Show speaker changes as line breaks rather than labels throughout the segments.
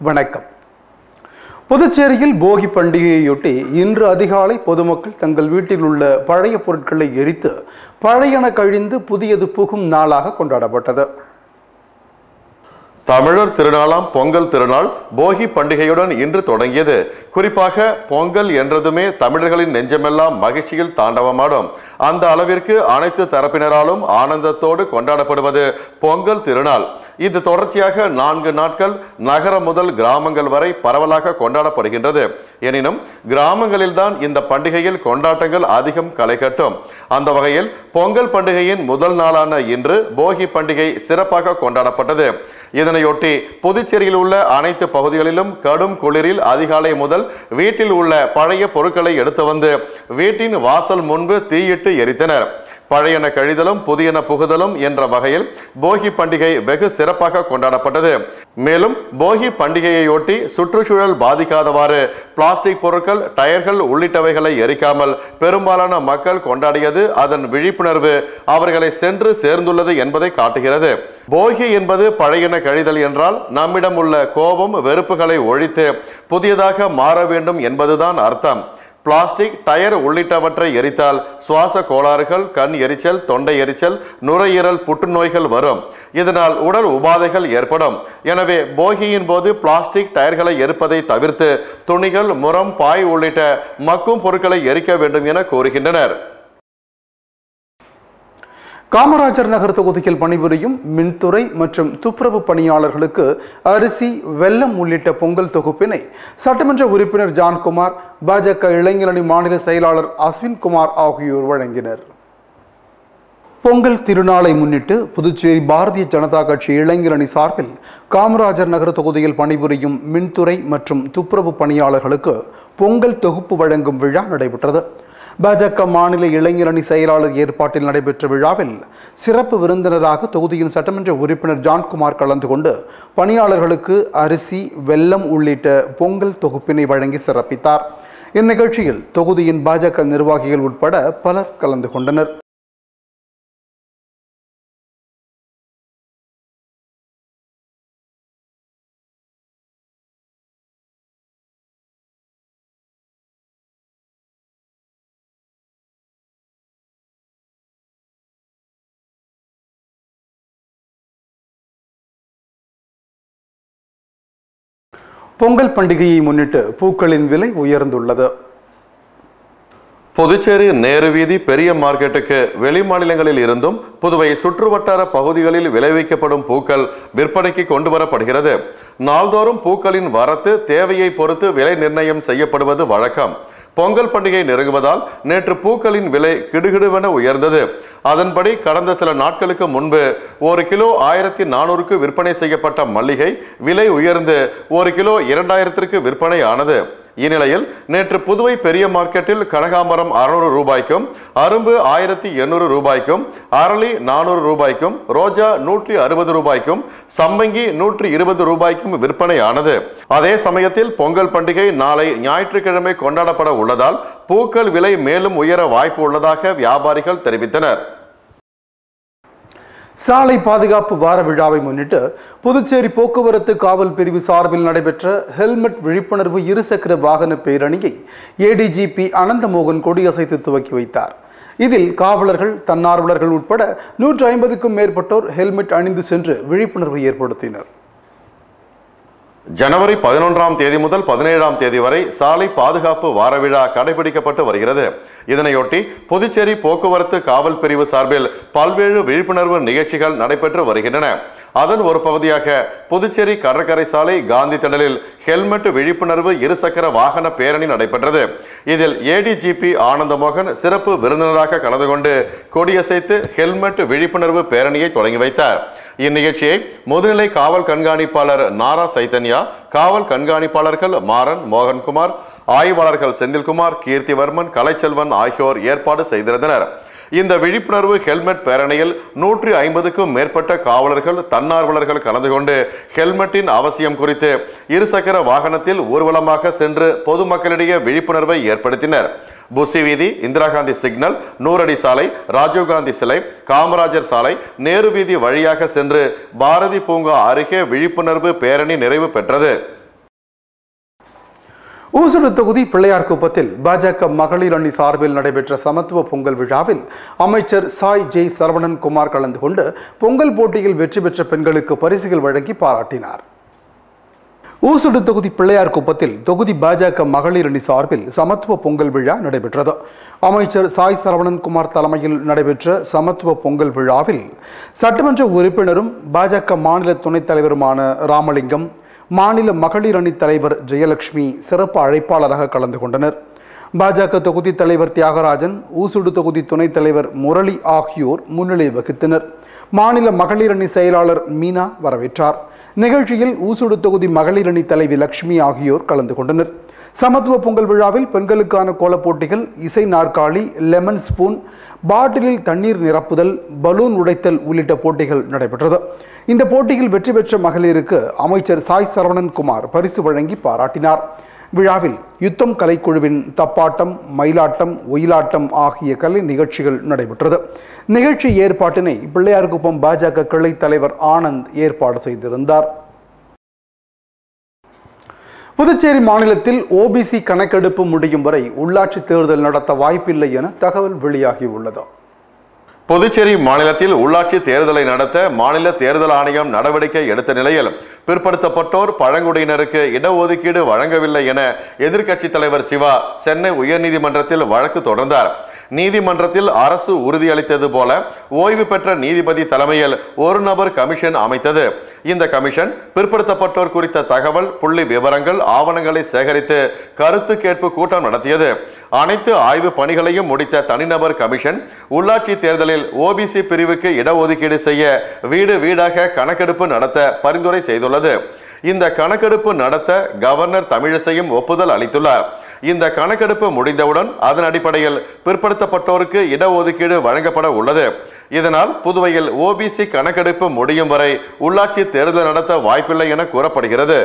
வணக்கம் புதுச்சேரியில் போகி பண்டிகையையொட்டி இன்று அதிகாலை பொதுமக்கள் தங்கள் வீட்டில் உள்ள பழைய பொருட்களை எரித்து பழையன கழிந்து புதியது புகும் நாளாக கொண்டாடப்பட்டது
தமிழர் திருநாளாம் பொங்கல் திருநாள் போகி பண்டிகையுடன் இன்று தொடங்கியது குறிப்பாக பொங்கல் என்றதுமே தமிழர்களின் நெஞ்சமெல்லாம் மகிழ்ச்சியில் தாண்டவமாடும் அந்த அளவிற்கு அனைத்து தரப்பினராலும் ஆனந்தத்தோடு கொண்டாடப்படுவது பொங்கல் திருநாள் இது தொடர்ச்சியாக நான்கு நாட்கள் நகரம் முதல் கிராமங்கள் வரை பரவலாக கொண்டாடப்படுகின்றது எனினும் கிராமங்களில்தான் இந்த பண்டிகையில் கொண்டாட்டங்கள் அதிகம் களை கட்டும் அந்த வகையில் பொங்கல் பண்டிகையின் முதல் நாளான இன்று போகி பண்டிகை சிறப்பாக கொண்டாடப்பட்டது இதனையொட்டி புதுச்சேரியில் உள்ள அனைத்து பகுதிகளிலும் கடும் குளிரில் அதிகாலை முதல் வீட்டில் உள்ள பழைய பொருட்களை எடுத்து வந்து வீட்டின் வாசல் முன்பு தீயிட்டு எரித்தனர் பழையன கழிதலும் புதியன புகுதலும் என்ற வகையில் போகி பண்டிகை வெகு சிறப்பாக கொண்டாடப்பட்டது மேலும் போகி பண்டிகையையொட்டி சுற்றுச்சூழல் பாதிக்காதவாறு பிளாஸ்டிக் பொருட்கள் டயர்கள் உள்ளிட்டவைகளை எரிக்காமல் பெரும்பாலான மக்கள் கொண்டாடியது அதன் விழிப்புணர்வு அவர்களை சென்று சேர்ந்துள்ளது என்பதை காட்டுகிறது போகி என்பது பழையன கழிதல் என்றால் நம்மிடம் உள்ள கோபம் வெறுப்புகளை ஒழித்து புதியதாக மாற வேண்டும் என்பதுதான் அர்த்தம் பிளாஸ்டிக் டயர் உள்ளிட்டவற்றை எரித்தால் சுவாச கோளாறுகள் கண் எரிச்சல் தொண்டை எரிச்சல் நுரையீரல் புற்றுநோய்கள் வரும் இதனால் உடல் உபாதைகள் ஏற்படும் எனவே போகியின் போது பிளாஸ்டிக் டயர்களை எரிப்பதை தவிர்த்து துணிகள் முரம் பாய் உள்ளிட்ட மக்கும் பொருட்களை எரிக்க வேண்டும் என கூறுகின்றனர்
காமராஜர் நகர் தொகுதியில் பணிபுரியும் மின்துறை மற்றும் துப்புரவு பணியாளர்களுக்கு அரிசி வெல்லம் உள்ளிட்ட பொங்கல் தொகுப்பினை சட்டமன்ற உறுப்பினர் ஜான்குமார் பாஜக இளைஞரணி மாநில செயலாளர் அஸ்வின் குமார் ஆகியோர் வழங்கினர் பொங்கல் திருநாளை முன்னிட்டு புதுச்சேரி பாரதிய ஜனதா கட்சி இளைஞரணி சார்பில் காமராஜர் நகர தொகுதியில் பணிபுரியும் மின்துறை மற்றும் துப்புரவு பணியாளர்களுக்கு பொங்கல் தொகுப்பு வழங்கும் விழா நடைபெற்றது பாஜக மாநில இளைஞரணி செயலாளர் ஏற்பாட்டில் நடைபெற்ற விழாவில் சிறப்பு விருந்தினராக தொகுதியின் சட்டமன்ற உறுப்பினர் ஜான்குமார் கலந்து கொண்டு பணியாளர்களுக்கு அரிசி வெல்லம் உள்ளிட்ட பொங்கல் தொகுப்பினை வழங்கி சிறப்பித்தார் இந்நிகழ்ச்சியில் தொகுதியின் பாஜக நிர்வாகிகள் உட்பட பலர் கலந்து கொண்டனர் பொங்கல் பண்டிகையை முன்னிட்டு பூக்களின் விலை உயர்ந்துள்ளது
புதுச்சேரி நேரு வீதி பெரிய மார்க்கெட்டுக்கு வெளி மாநிலங்களில் இருந்தும் புதுவை சுற்றுவட்டார பகுதிகளில் விளைவிக்கப்படும் பூக்கள் விற்பனைக்கு கொண்டு வரப்படுகிறது நாள்தோறும் பூக்களின் வரத்து தேவையை பொறுத்து விலை நிர்ணயம் செய்யப்படுவது வழக்கம் பொங்கல் பண்டிகை நெருங்குவதால் நேற்று பூக்களின் விலை கிடுகிடுவென உயர்ந்தது அதன்படி கடந்த சில நாட்களுக்கு முன்பு ஒரு கிலோ ஆயிரத்தி நானூறுக்கு விற்பனை செய்யப்பட்ட மல்லிகை விலை உயர்ந்து ஒரு கிலோ இரண்டாயிரத்திற்கு விற்பனை ஆனது இந்நிலையில் நேற்று புதுவை பெரிய மார்க்கெட்டில் கனகாம்பரம் அறுநூறு ரூபாய்க்கும் அரும்பு ஆயிரத்தி எண்ணூறு ரூபாய்க்கும் அரளி நானூறு ரூபாய்க்கும் ரோஜா நூற்றி அறுபது ரூபாய்க்கும் சம்பங்கி நூற்றி இருபது ரூபாய்க்கும் விற்பனை ஆனது அதே சமயத்தில் பொங்கல் பண்டிகை நாளை ஞாயிற்றுக்கிழமை கொண்டாடப்பட உள்ளதால் பூக்கள் விலை மேலும் உயர வாய்ப்பு உள்ளதாக வியாபாரிகள் தெரிவித்தனர்
சாலை பாதுகாப்பு வார விழாவை முன்னிட்டு புதுச்சேரி போக்குவரத்து காவல் பிரிவு சார்பில் நடைபெற்ற ஹெல்மெட் விழிப்புணர்வு இருசக்கர வாகன பேரணியை ஏடிஜிபி அனந்தமோகன் கொடியசைத்து துவக்கி வைத்தார் இதில் காவலர்கள் தன்னார்வலர்கள் உட்பட நூற்று ஐம்பதுக்கும் மேற்பட்டோர் ஹெல்மெட் அணிந்து சென்று விழிப்புணர்வு ஏற்படுத்தினர்
ஜனவரி பதினொன்றாம் தேதி முதல் பதினேழாம் தேதி வரை சாலை பாதுகாப்பு வார விழா கடைபிடிக்கப்பட்டு வருகிறது இதனையொட்டி புதுச்சேரி போக்குவரத்து காவல் பிரிவு சார்பில் பல்வேறு விழிப்புணர்வு நிகழ்ச்சிகள் நடைபெற்று வருகின்றன அதன் ஒரு பகுதியாக புதுச்சேரி கடற்கரை சாலை காந்தி திடலில் ஹெல்மெட் விழிப்புணர்வு இருசக்கர வாகன பேரணி நடைபெற்றது இதில் ஏடிஜிபி ஆனந்தமோகன் சிறப்பு விருந்தினராக கலந்து கொண்டு கொடியசைத்து ஹெல்மெட் விழிப்புணர்வு பேரணியை தொடங்கி வைத்தார் இந்நிகழ்ச்சியை முதுநிலை காவல் கண்காணிப்பாளர் நாரா சைத்தன்யா காவல் கண்காணிப்பாளர்கள் மாறன் மோகன்குமார் ஆய்வாளர்கள் செந்தில்குமார் கீர்த்திவர்மன் கலைச்செல்வன் ஆகியோர் ஏற்பாடு செய்திருந்தனர் இந்த விழிப்புணர்வு ஹெல்மெட் பேரணியில் நூற்றி ஐம்பதுக்கும் மேற்பட்ட காவலர்கள் தன்னார்வலர்கள் கலந்து கொண்டு ஹெல்மெட்டின் அவசியம் குறித்து இருசக்கர வாகனத்தில் ஊர்வலமாக சென்று பொதுமக்களிடையே விழிப்புணர்வை ஏற்படுத்தினர் புசி வீதி இந்திரா காந்தி சிக்னல் நூறடி சாலை ராஜீவ்காந்தி சிலை காமராஜர் சாலை நேரு வீதி வழியாக சென்று பாரதி பூங்கா அருகே விழிப்புணர்வு பேரணி நிறைவு பெற்றது
ஊசுடு தொகுதி பிள்ளையார்குப்பத்தில் பாஜக மகளிர் அணி சார்பில் நடைபெற்ற சமத்துவ பொங்கல் விழாவில் அமைச்சர் சாய் ஜெய் சரவணன் குமார் கலந்து கொண்டு பொங்கல் போட்டியில் வெற்றி பெற்ற பெண்களுக்கு பரிசுகள் வழங்கி பாராட்டினார் ஊசுடு தொகுதி பிள்ளையார் குப்பத்தில் தொகுதி பாஜக மகளிர் அணி சார்பில் சமத்துவ பொங்கல் விழா நடைபெற்றது அமைச்சர் சாய் சரவணன் குமார் தலைமையில் நடைபெற்ற சமத்துவ பொங்கல் விழாவில் சட்டமன்ற உறுப்பினரும் பாஜக மாநில துணைத் தலைவருமான ராமலிங்கம் மாநில மகளிர் அணி தலைவர் ஜெயலட்சுமி சிறப்பு அழைப்பாளராக கலந்து கொண்டனர் பாஜக தொகுதி தலைவர் தியாகராஜன் ஊசுடு தொகுதி துணைத் தலைவர் முரளி ஆகியோர் முன்னிலை வகித்தனர் மாநில மகளிர் அணி செயலாளர் மீனா வரவேற்றார் நிகழ்ச்சியில் ஊசுடு தொகுதி மகளிர் அணி தலைவி லட்சுமி ஆகியோர் கலந்து கொண்டனர் சமத்துவ பொங்கல் விழாவில் பெண்களுக்கான கோலப் போட்டிகள் இசை நாற்காலி லெமன் ஸ்பூன் பாட்டிலில் தண்ணீர் நிரப்புதல் பலூன் உடைத்தல் உள்ளிட்ட போட்டிகள் நடைபெற்றது இந்த போட்டியில் வெற்றி பெற்ற மகளிருக்கு அமைச்சர் சாய் சரவணன் குமார் பரிசு வழங்கி பாராட்டினார் விழாவில் யுத்தம் கலைக்குழுவின் தப்பாட்டம் மயிலாட்டம் ஒயிலாட்டம் ஆகிய கலை நிகழ்ச்சிகள் நடைபெற்றது நிகழ்ச்சி ஏற்பாட்டினை பிள்ளையார்குப்பம் பாஜக கிளை தலைவர் ஆனந்த் ஏற்பாடு செய்திருந்தார் புதுச்சேரி மாநிலத்தில் ஓபிசி கணக்கெடுப்பு முடியும் வரை உள்ளாட்சி தேர்தல் நடத்த வாய்ப்பில்லை என தகவல் வெளியாகியுள்ளது
புதுச்சேரி மாநிலத்தில் உள்ளாட்சி தேர்தலை நடத்த மாநில தேர்தல் ஆணையம் நடவடிக்கை எடுத்த நிலையில் பிற்படுத்தப்பட்டோர் பழங்குடியினருக்கு இடஒதுக்கீடு வழங்கவில்லை என எதிர்க்கட்சித் தலைவர் சிவா சென்னை உயர்நீதிமன்றத்தில் வழக்கு தொடர்ந்தார் நீதிமன்றத்தில் அரசு உறுதியளித்தது போல ஓய்வு பெற்ற நீதிபதி தலைமையில் ஒரு நபர் கமிஷன் அமைத்தது இந்த கமிஷன் பிற்படுத்தப்பட்டோர் குறித்த தகவல் புள்ளி விவரங்கள் ஆவணங்களை சேகரித்து கருத்து கேட்பு கூட்டம் நடத்தியது அனைத்து ஆய்வு பணிகளையும் முடித்த தனிநபர் கமிஷன் உள்ளாட்சி தேர்தலில் ஓபிசி பிரிவுக்கு இடஒதுக்கீடு செய்ய வீடு வீடாக கணக்கெடுப்பு நடத்த பரிந்துரை செய்துள்ளது இந்த கணக்கெடுப்பு நடத்த கவர்னர் தமிழிசையும் ஒப்புதல் அளித்துள்ளார் இந்த கணக்கெடுப்பு முடிந்தவுடன் அதன் அடிப்படையில் பிற்படுத்தப்பட்டோருக்கு இடஒதுக்கீடு வழங்கப்பட உள்ளது இதனால் புதுவையில் ஓபிசி கணக்கெடுப்பு முடியும் வரை உள்ளாட்சி தேர்தல் நடத்த வாய்ப்பில்லை என கூறப்படுகிறது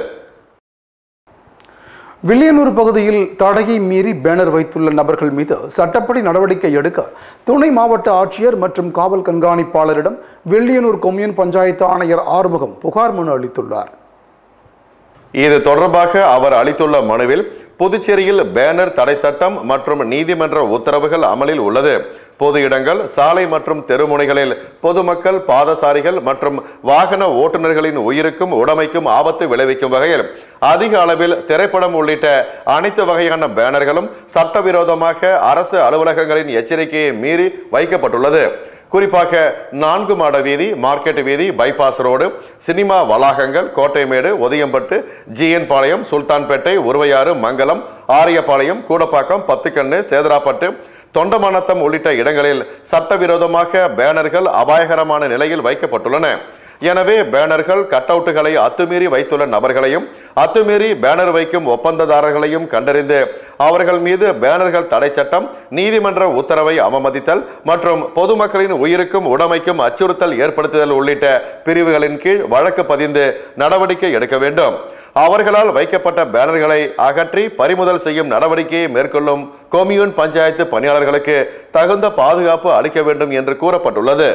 வில்லியனூர் பகுதியில் தடையை மீறி பேனர் வைத்துள்ள நபர்கள் மீது சட்டப்படி நடவடிக்கை எடுக்க துணை மாவட்ட ஆட்சியர் மற்றும் காவல் கண்காணிப்பாளரிடம் வில்லியனூர் கொம்யூன் பஞ்சாயத்து ஆணையர் ஆறுமுகம் புகார் மனு அளித்துள்ளார்
இது தொடர்பாக அவர் அளித்துள்ள மனுவில் புதுச்சேரியில் பேனர் தடை சட்டம் மற்றும் நீதிமன்ற உத்தரவுகள் அமலில் உள்ளது பொது இடங்கள் சாலை மற்றும் தெருமுனைகளில் பொதுமக்கள் பாதசாரிகள் மற்றும் வாகன ஓட்டுநர்களின் உயிருக்கும் உடைமைக்கும் ஆபத்து விளைவிக்கும் வகையில் அதிக அளவில் திரைப்படம் உள்ளிட்ட அனைத்து வகையான பேனர்களும் சட்டவிரோதமாக அரசு அலுவலகங்களின் எச்சரிக்கையை மீறி வைக்கப்பட்டுள்ளது குறிப்பாக நான்கு மாட வீதி மார்க்கெட் வீதி பைபாஸ் ரோடு சினிமா வளாகங்கள் கோட்டைமேடு ஒதியம்பட்டு ஜிஎன் பாளையம் சுல்தான்பேட்டை உருவையாறு மங்கலம் ஆரியபாளையம் கூடப்பாக்கம் பத்துக்கண்ணு சேதராப்பட்டு தொண்டமானத்தம் உள்ளிட்ட இடங்களில் சட்டவிரோதமாக பேனர்கள் அபாயகரமான நிலையில் வைக்கப்பட்டுள்ளன எனவே பேனர்கள் கட்டவுட்டுகளை அத்துமீறி வைத்துள்ள நபர்களையும் அத்துமீறி பேனர் வைக்கும் ஒப்பந்ததாரர்களையும் கண்டறிந்து அவர்கள் மீது பேனர்கள் தடை சட்டம் நீதிமன்ற உத்தரவை அவமதித்தல் மற்றும் பொதுமக்களின் உயிருக்கும் உடைமைக்கும் அச்சுறுத்தல் ஏற்படுத்துதல் உள்ளிட்ட பிரிவுகளின் கீழ் வழக்கு பதிந்து நடவடிக்கை எடுக்க வேண்டும் அவர்களால் வைக்கப்பட்ட பேனர்களை அகற்றி பறிமுதல் செய்யும் நடவடிக்கையை மேற்கொள்ளும் கொம்யூன் பஞ்சாயத்து பணியாளர்களுக்கு தகுந்த பாதுகாப்பு அளிக்க வேண்டும் என்று கூறப்பட்டுள்ளது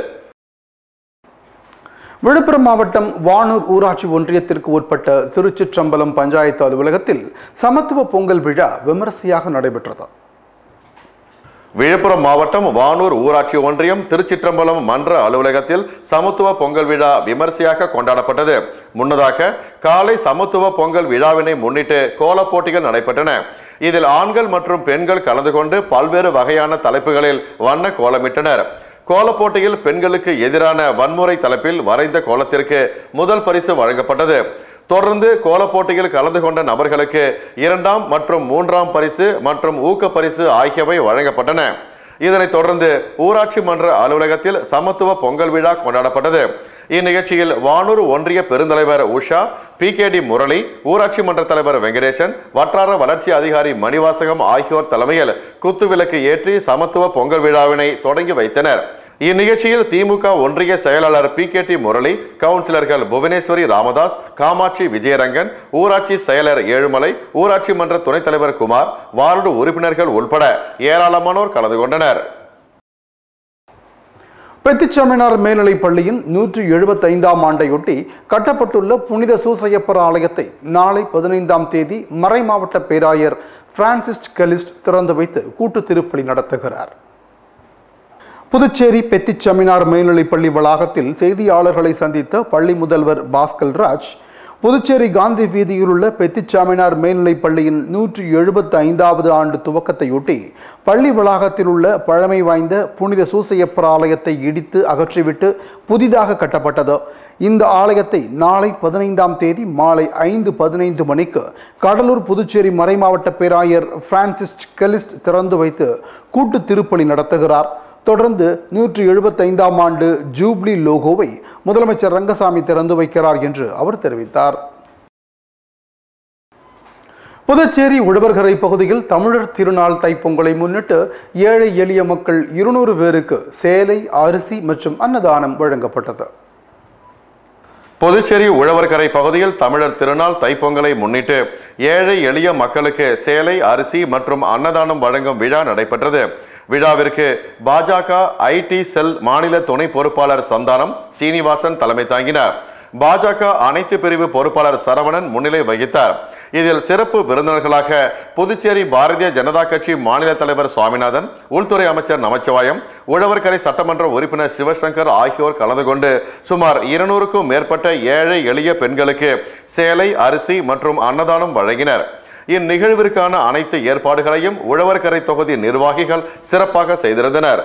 விழுப்புரம் மாவட்டம் வானூர் ஊராட்சி ஒன்றியத்திற்கு உட்பட்ட திருச்சிற்றம்பலம் பஞ்சாயத்து அலுவலகத்தில் சமத்துவ பொங்கல் விழா விமரிசையாக நடைபெற்றது
விழுப்புரம் மாவட்டம் வானூர் ஊராட்சி ஒன்றியம் திருச்சிற்றம்பலம் மன்ற அலுவலகத்தில் சமத்துவ பொங்கல் விழா விமர்சையாக கொண்டாடப்பட்டது முன்னதாக காலை சமத்துவ பொங்கல் விழாவினை முன்னிட்டு கோலப் போட்டிகள் நடைபெற்றன இதில் ஆண்கள் மற்றும் பெண்கள் கலந்து கொண்டு பல்வேறு வகையான தலைப்புகளில் வண்ண கோலமிட்டனர் கோலப் போட்டியில் பெண்களுக்கு எதிரான வன்முறை தலைப்பில் வரைந்த கோலத்திற்கு முதல் பரிசு வழங்கப்பட்டது தொடர்ந்து கோலப் போட்டியில் கலந்து கொண்ட நபர்களுக்கு இரண்டாம் மற்றும் மூன்றாம் பரிசு மற்றும் ஊக்க பரிசு ஆகியவை வழங்கப்பட்டன இதனைத் தொடர்ந்து ஊராட்சி மன்ற அலுவலகத்தில் சமத்துவ பொங்கல் விழா கொண்டாடப்பட்டது இந்நிகழ்ச்சியில் வானூர் ஒன்றிய பெருந்தலைவர் Usha P K T Murali ஊராட்சி மன்ற தலைவர் வெங்கடேசன் வட்டார வளர்ச்சி அதிகாரி மணிவாசகம் ஆகியோர் தலைமையில் குத்துவிளக்கு ஏற்றி சமத்துவ பொங்கல் விழாவினை தொடங்கி வைத்தனர் இந்நிகழ்ச்சியில் திமுக ஒன்றிய செயலாளர் பி கே டி முரளி கவுன்சிலர்கள் புவனேஸ்வரி ராமதாஸ் காமாட்சி விஜயரங்கன் ஊராட்சி செயலர் ஏழுமலை ஊராட்சி மன்ற துணைத் தலைவர் குமார் வார்டு உறுப்பினர்கள் உள்பட ஏராளமானோர் கலந்து கொண்டனர்
பெத்திச்சமினார் மேல்நிலைப் பள்ளியின் நூற்றி எழுபத்தைந்தாம் ஆண்டையொட்டி கட்டப்பட்டுள்ள புனித சூசையப்பர் ஆலயத்தை நாளை பதினைந்தாம் தேதி மறைமாவட்ட பேராயர் பிரான்சிஸ் கலிஸ்ட் திறந்து வைத்து கூட்டு திருப்பலி நடத்துகிறார் புதுச்சேரி பெத்திச்சமினார் மேல்நிலைப் பள்ளி வளாகத்தில் செய்தியாளர்களை சந்தித்த பள்ளி முதல்வர் பாஸ்கல் ராஜ் புதுச்சேரி காந்தி வீதியில் உள்ள பெத்திச்சாமினார் மேல்நிலைப் பள்ளியின் நூற்றி எழுபத்தி ஐந்தாவது ஆண்டு துவக்கத்தையொட்டி பள்ளி வளாகத்தில் உள்ள பழமை வாய்ந்த புனித சூசையப்பர் ஆலயத்தை இடித்து அகற்றிவிட்டு புதிதாக கட்டப்பட்டது இந்த ஆலயத்தை நாளை பதினைந்தாம் தேதி மாலை ஐந்து பதினைந்து மணிக்கு கடலூர் புதுச்சேரி மறைமாவட்ட பேராயர் பிரான்சிஸ் கெலிஸ்ட் திறந்து வைத்து கூட்டு திருப்பலி நடத்துகிறார் தொடர்ந்து நூற்றி எழுபத்தைந்தாம் ஆண்டு ஜூப்ளி லோகோவை முதலமைச்சர் ரங்கசாமி திறந்து வைக்கிறார் என்று அவர் தெரிவித்தார் புதுச்சேரி உழவர்கரை பகுதியில் தமிழர் திருநாள் தைப்பொங்கலை முன்னிட்டு ஏழை எளிய மக்கள் இருநூறு பேருக்கு சேலை அரிசி மற்றும் அன்னதானம் வழங்கப்பட்டது
புதுச்சேரி உழவர்கரை பகுதியில் தமிழர் திருநாள் தைப்பொங்கலை முன்னிட்டு ஏழை எளிய மக்களுக்கு சேலை அரிசி மற்றும் அன்னதானம் வழங்கும் விழா நடைபெற்றது விழாவிற்கு பாஜக ஐடி செல் மாநில துணை பொறுப்பாளர் சந்தானம் சீனிவாசன் தலைமை தாங்கினார் பாஜக அனைத்து பிரிவு பொறுப்பாளர் சரவணன் முன்னிலை வகித்தார் இதில் சிறப்பு விருந்தினர்களாக புதுச்சேரி பாரதிய ஜனதா கட்சி மாநில தலைவர் சுவாமிநாதன் உள்துறை அமைச்சர் நமச்சிவாயம் உழவர்கரை சட்டமன்ற உறுப்பினர் சிவசங்கர் ஆகியோர் கலந்து கொண்டு சுமார் இருநூறுக்கும் மேற்பட்ட ஏழை எளிய பெண்களுக்கு சேலை அரிசி மற்றும் அன்னதானம் வழங்கினர் இந்நிகழ்விற்கான அனைத்து ஏற்பாடுகளையும் உழவர்கரை தொகுதி நிர்வாகிகள் சிறப்பாக செய்திருந்தனர்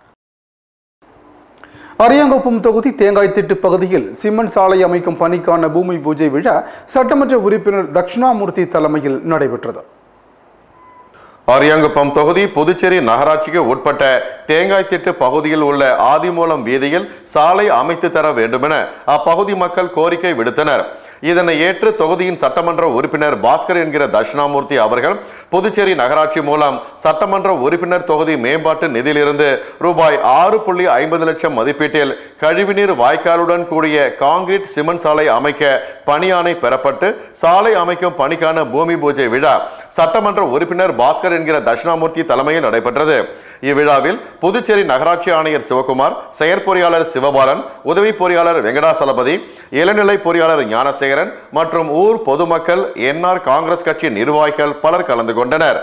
அரியாங்குப்பம் தொகுதி தேங்காய்த்திட்டு பகுதியில் சிமெண்ட் சாலை அமைக்கும் பணிக்கான பூமி பூஜை விழா சட்டமன்ற உறுப்பினர் தட்சிணாமூர்த்தி தலைமையில் நடைபெற்றது
அரியாங்குப்பம் தொகுதி புதுச்சேரி நகராட்சிக்கு உட்பட்ட தேங்காய்த்திட்டு பகுதியில் உள்ள ஆதிமூலம் வீதியில் சாலை அமைத்து தர வேண்டுமென அப்பகுதி மக்கள் கோரிக்கை விடுத்தனர் இதனை ஏற்று தொகுதியின் சட்டமன்ற உறுப்பினர் பாஸ்கர் என்கிற தட்சிணாமூர்த்தி அவர்கள் புதுச்சேரி நகராட்சி மூலம் சட்டமன்ற உறுப்பினர் தொகுதி மேம்பாட்டு நிதியிலிருந்து ரூபாய் ஆறு புள்ளி ஐம்பது லட்சம் மதிப்பீட்டில் கழிவுநீர் வாய்க்காலுடன் கூடிய காங்கிரீட் சிமெண்ட் சாலை அமைக்க பணியாணை பெறப்பட்டு சாலை அமைக்கும் பணிக்கான பூமி பூஜை விழா சட்டமன்ற உறுப்பினர் பாஸ்கர் என்கிற தட்சிணாமூர்த்தி தலைமையில் நடைபெற்றது இவ்விழாவில் புதுச்சேரி நகராட்சி ஆணையர் சிவகுமார் செயற்பொறியாளர் சிவபாலன் உதவி பொறியாளர் வெங்கடாசலபதி இளநிலை பொறியாளர் ஞானசேகரன் மற்றும் ஊர் பொதுமக்கள் என்ஆர் காங்கிரஸ் கட்சி நிர்வாகிகள் பலர் கலந்து கொண்டனர்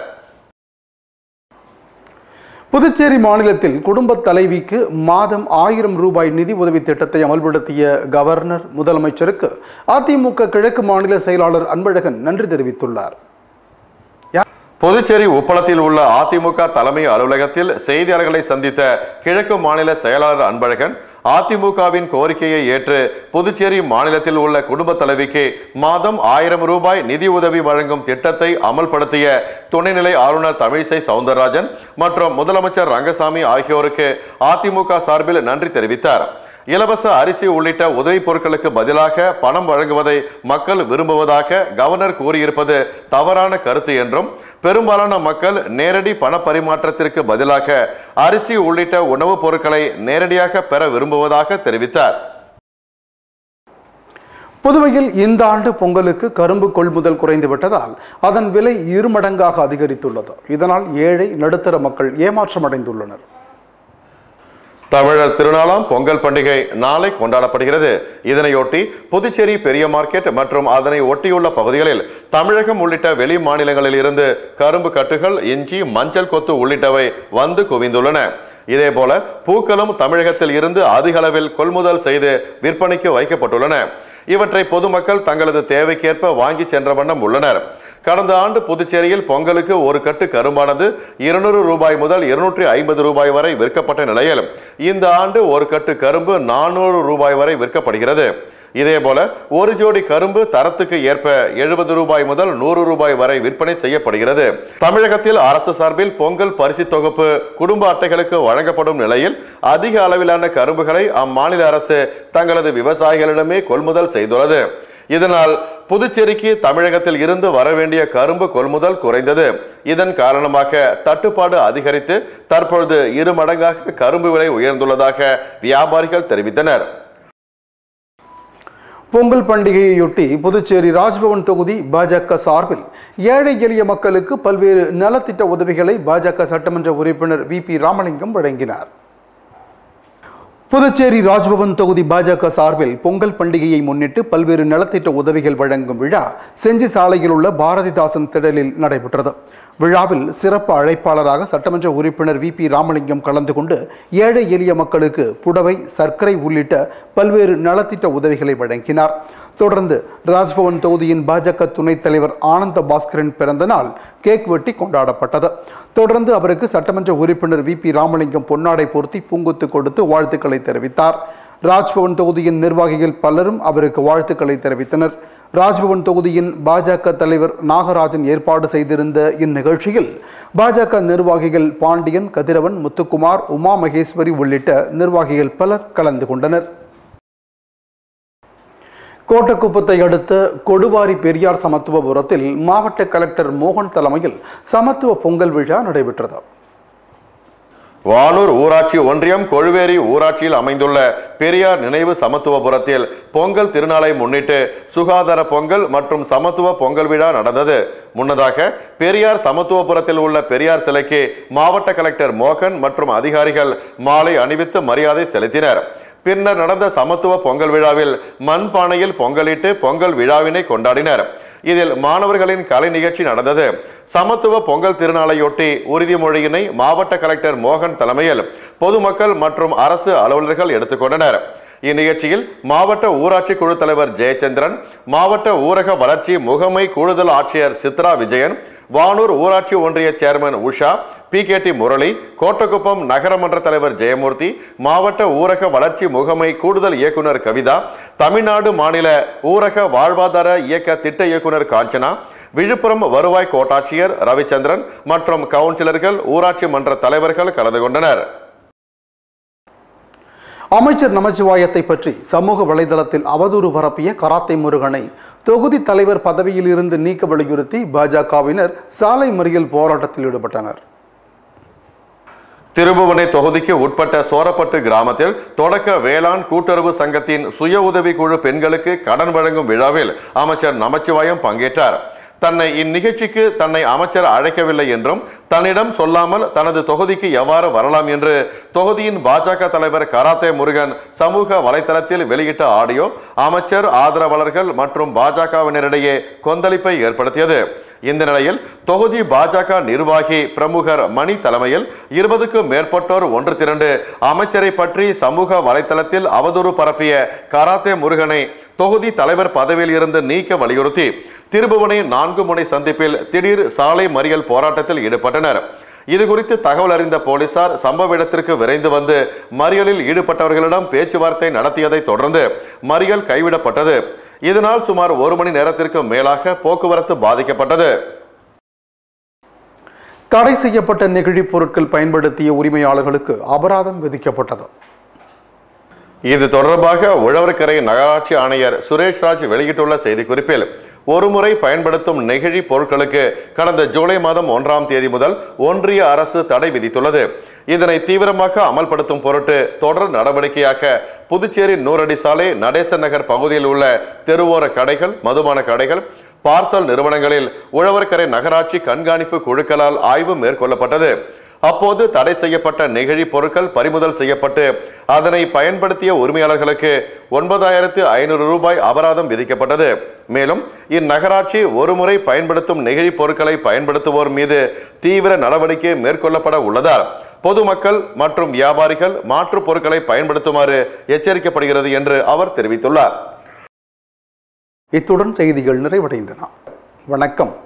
புதுச்சேரி மாநிலத்தில் குடும்ப தலைவிக்கு மாதம் ஆயிரம் ரூபாய் நிதி உதவி திட்டத்தை அமல்படுத்திய கவர்னர் முதலமைச்சருக்கு அதிமுக கிழக்கு மாநில செயலாளர் அன்பழகன் நன்றி தெரிவித்துள்ளார்
புதுச்சேரி உப்பளத்தில் உள்ள அதிமுக தலைமை அலுவலகத்தில் செய்தியாளர்களை சந்தித்த கிழக்கு மாநில செயலாளர் அன்பழகன் அதிமுகவின் கோரிக்கையை ஏற்று புதுச்சேரி மாநிலத்தில் உள்ள குடும்ப தலைவிக்கு மாதம் ஆயிரம் ரூபாய் நிதி உதவி வழங்கும் திட்டத்தை அமல்படுத்திய துணைநிலை ஆளுநர் தமிழிசை சவுந்தரராஜன் மற்றும் முதலமைச்சர் ரங்கசாமி ஆகியோருக்கு அதிமுக சார்பில் நன்றி தெரிவித்தார் இலவச அரிசி உள்ளிட்ட உதவிப் பொருட்களுக்கு பதிலாக பணம் வழங்குவதை மக்கள் விரும்புவதாக கவர்னர் கூறியிருப்பது தவறான கருத்து என்றும் பெரும்பாலான மக்கள் நேரடி பண பரிமாற்றத்திற்கு பதிலாக அரிசி உள்ளிட்ட உணவுப் பொருட்களை நேரடியாக பெற விரும்புவதாக தெரிவித்தார்
புதுவையில் இந்த ஆண்டு பொங்கலுக்கு கரும்பு கொள்முதல் குறைந்து விட்டதால் அதன் விலை இருமடங்காக அதிகரித்துள்ளது இதனால் ஏழை நடுத்தர மக்கள் ஏமாற்றமடைந்துள்ளனர்
தமிழர் திருநாளாம் பொங்கல் பண்டிகை நாளை கொண்டாடப்படுகிறது இதனையொட்டி புதுச்சேரி பெரிய மார்க்கெட் மற்றும் அதனை ஒட்டியுள்ள பகுதிகளில் தமிழகம் உள்ளிட்ட வெளி மாநிலங்களில் இருந்து கரும்பு கட்டுகள் இஞ்சி மஞ்சள் கொத்து உள்ளிட்டவை வந்து குவிந்துள்ளன இதேபோல பூக்களும் தமிழகத்தில் இருந்து அதிக அளவில் கொள்முதல் செய்து விற்பனைக்கு வைக்கப்பட்டுள்ளன இவற்றை பொதுமக்கள் தங்களது தேவைக்கேற்ப வாங்கி சென்ற வண்ணம் உள்ளனர் கடந்த ஆண்டு புதுச்சேரியில் பொங்கலுக்கு ஒரு கட்டு கரும்பானது இருநூறு ரூபாய் முதல் இருநூற்றி ஐம்பது ரூபாய் வரை விற்கப்பட்ட நிலையில் இந்த ஆண்டு ஒரு கட்டு கரும்பு நானூறு ரூபாய் வரை விற்கப்படுகிறது இதேபோல ஒரு ஜோடி கரும்பு தரத்துக்கு ஏற்ப எழுபது ரூபாய் முதல் நூறு ரூபாய் வரை விற்பனை செய்யப்படுகிறது தமிழகத்தில் அரசு சார்பில் பொங்கல் பரிசு தொகுப்பு குடும்ப அட்டைகளுக்கு வழங்கப்படும் நிலையில் அதிக அளவிலான கரும்புகளை அம்மாநில அரசு தங்களது விவசாயிகளிடமே கொள்முதல் செய்துள்ளது இதனால் புதுச்சேரிக்கு தமிழகத்தில் இருந்து வர வேண்டிய கரும்பு கொள்முதல் குறைந்தது இதன் காரணமாக தட்டுப்பாடு அதிகரித்து தற்பொழுது இரு மடங்காக கரும்பு விலை உயர்ந்துள்ளதாக வியாபாரிகள் தெரிவித்தனர்
பொங்கல் பண்டிகையையொட்டி புதுச்சேரி ராஜ்பவன் தொகுதி பாஜக சார்பில் ஏழை எளிய மக்களுக்கு பல்வேறு நலத்திட்ட உதவிகளை பாஜக சட்டமன்ற உறுப்பினர் வி பி ராமலிங்கம் வழங்கினார் புதுச்சேரி ராஜ்பவன் தொகுதி பாஜக சார்பில் பொங்கல் பண்டிகையை முன்னிட்டு பல்வேறு நலத்திட்ட உதவிகள் வழங்கும் விழா செஞ்சி சாலையில் உள்ள பாரதிதாசன் திடலில் நடைபெற்றது விழாவில் சிறப்பு அழைப்பாளராக சட்டமன்ற உறுப்பினர் வி பி ராமலிங்கம் கலந்து கொண்டு ஏழை எளிய மக்களுக்கு புடவை சர்க்கரை உள்ளிட்ட பல்வேறு நலத்திட்ட உதவிகளை வழங்கினார் தொடர்ந்து ராஜ்பவன் தொகுதியின் பாஜக துணைத் தலைவர் ஆனந்த பாஸ்கரின் பிறந்த நாள் கேக் வெட்டி கொண்டாடப்பட்டது தொடர்ந்து அவருக்கு சட்டமன்ற உறுப்பினர் வி பி ராமலிங்கம் பொன்னாடை பொருத்தி பூங்குத்து கொடுத்து வாழ்த்துக்களை தெரிவித்தார் ராஜ்பவன் தொகுதியின் நிர்வாகிகள் பலரும் அவருக்கு வாழ்த்துக்களை தெரிவித்தனர் ராஜ்பவன் தொகுதியின் பாஜக தலைவர் நாகராஜன் ஏற்பாடு செய்திருந்த இந்நிகழ்ச்சியில் பாஜக நிர்வாகிகள் பாண்டியன் கதிரவன் முத்துக்குமார் உமா மகேஸ்வரி உள்ளிட்ட நிர்வாகிகள் பலர் கலந்து கொண்டனர் கோட்டக்குப்பத்தை அடுத்த கொடுவாரி பெரியார் சமத்துவபுரத்தில் மாவட்ட கலெக்டர் மோகன் தலைமையில் சமத்துவ பொங்கல் விழா நடைபெற்றது
வானூர் ஊராட்சி ஒன்றியம் கொழுவேரி ஊராட்சியில் அமைந்துள்ள பெரியார் நினைவு சமத்துவபுரத்தில் பொங்கல் திருநாளை முன்னிட்டு சுகாதார பொங்கல் மற்றும் சமத்துவ பொங்கல் விழா நடந்தது முன்னதாக பெரியார் சமத்துவபுரத்தில் உள்ள பெரியார் சிலைக்கு மாவட்ட கலெக்டர் மோகன் மற்றும் அதிகாரிகள் மாலை அணிவித்து மரியாதை செலுத்தினர் பின்னர் நடந்த சமத்துவ பொங்கல் விழாவில் மண் பானையில் பொங்கலிட்டு பொங்கல் விழாவினை கொண்டாடினர் இதில் மாணவர்களின் கலை நிகழ்ச்சி நடந்தது சமத்துவ பொங்கல் திருநாளையொட்டி உறுதிமொழியினை மாவட்ட கலெக்டர் மோகன் தலைமையில் பொதுமக்கள் மற்றும் அரசு அலுவலர்கள் எடுத்துக்கொண்டனர் இந்நிகழ்ச்சியில் மாவட்ட ஊராட்சி குழு தலைவர் ஜெயச்சந்திரன் மாவட்ட ஊரக வளர்ச்சி முகமை கூடுதல் ஆட்சியர் சித்ரா விஜயன் வானூர் ஊராட்சி ஒன்றிய chairman Usha P K T Murali Kottakuppam நகரமன்ற தலைவர் ஜெயமூர்த்தி மாவட்ட ஊரக வளர்ச்சி முகமை கூடுதல் இயக்குனர் கவிதா தமிழ்நாடு மாநில ஊரக வாழ்வாதார இயக்க திட்ட இயக்குனர் காஞ்சனா விழுப்புரம் வருவாய் கோட்டாட்சியர் ரவிச்சந்திரன் மற்றும் கவுன்சிலர்கள் ஊராட்சி மன்ற தலைவர்கள் கலந்து கொண்டனர்
அமைச்சர் நமச்சிவாயத்தை பற்றி சமூக வலைதளத்தில் அவதூறு பரப்பிய கராத்தை முருகனை தொகுதி தலைவர் பதவியில் இருந்து நீக்க வலியுறுத்தி பாஜகவினர் சாலை மறியல் போராட்டத்தில் ஈடுபட்டனர்
திருபுவனை தொகுதிக்கு உட்பட்ட சோரப்பட்டு கிராமத்தில் தொடக்க வேளாண் கூட்டுறவு சங்கத்தின் சுய உதவி குழு பெண்களுக்கு கடன் வழங்கும் விழாவில் அமைச்சர் நமச்சிவாயம் பங்கேற்றார் தன்னை இந்நிகழ்ச்சிக்கு தன்னை அமைச்சர் அழைக்கவில்லை என்றும் தன்னிடம் சொல்லாமல் தனது தொகுதிக்கு எவ்வாறு வரலாம் என்று தொகுதியின் பாஜக தலைவர் கராத்தே முருகன் சமூக வலைதளத்தில் வெளியிட்ட ஆடியோ அமைச்சர் ஆதரவாளர்கள் மற்றும் பாஜகவினரிடையே கொந்தளிப்பை ஏற்படுத்தியது இந்த நிலையில் தொகுதி பாஜக நிர்வாகி பிரமுகர் மணி தலைமையில் இருபதுக்கும் மேற்பட்டோர் ஒன்று திரண்டு அமைச்சரை பற்றி சமூக வலைதளத்தில் அவதூறு பரப்பிய கராத்தே முருகனை தொகுதி தலைவர் பதவியில் இருந்து நீக்க வலியுறுத்தி திருபுவனை நான்கு முனை சந்திப்பில் திடீர் சாலை மறியல் போராட்டத்தில் ஈடுபட்டனர் இது குறித்து தகவல் அறிந்த போலீசார் சம்பவ இடத்திற்கு விரைந்து வந்து மறியலில் ஈடுபட்டவர்களிடம் பேச்சுவார்த்தை நடத்தியதை தொடர்ந்து மறியல் கைவிடப்பட்டது இதனால் சுமார் ஒரு மணி நேரத்திற்கு மேலாக போக்குவரத்து பாதிக்கப்பட்டது
தடை செய்யப்பட்ட நெகிழிப் பொருட்கள் பயன்படுத்திய உரிமையாளர்களுக்கு அபராதம் விதிக்கப்பட்டது
இது தொடர்பாக உழவர்கரை நகராட்சி ஆணையர் சுரேஷ்ராஜ் வெளியிட்டுள்ள செய்திக்குறிப்பில் ஒருமுறை பயன்படுத்தும் நெகிழி பொருட்களுக்கு கடந்த ஜூலை மாதம் ஒன்றாம் தேதி முதல் ஒன்றிய அரசு தடை விதித்துள்ளது இதனை தீவிரமாக அமல்படுத்தும் பொருட்டு தொடர் நடவடிக்கையாக புதுச்சேரி நூறடி சாலை நடேசன் நகர் பகுதியில் உள்ள தெருவோர கடைகள் மதுபான கடைகள் பார்சல் நிறுவனங்களில் உழவர்கரை நகராட்சி கண்காணிப்பு குழுக்களால் ஆய்வு மேற்கொள்ளப்பட்டது அப்போது தடை செய்யப்பட்ட நெகிழி பொருட்கள் பறிமுதல் செய்யப்பட்டு அதனை பயன்படுத்திய உரிமையாளர்களுக்கு ஒன்பதாயிரத்து ஐநூறு ரூபாய் அபராதம் விதிக்கப்பட்டது மேலும் இந்நகராட்சி ஒருமுறை பயன்படுத்தும் நெகிழி பொருட்களை பயன்படுத்துவோர் மீது தீவிர நடவடிக்கை மேற்கொள்ளப்பட உள்ளதால் பொதுமக்கள் மற்றும் வியாபாரிகள் மாற்றுப் பொருட்களை பயன்படுத்துமாறு எச்சரிக்கப்படுகிறது என்று அவர் தெரிவித்துள்ளார்
இத்துடன் செய்திகள் நிறைவடைந்தன வணக்கம்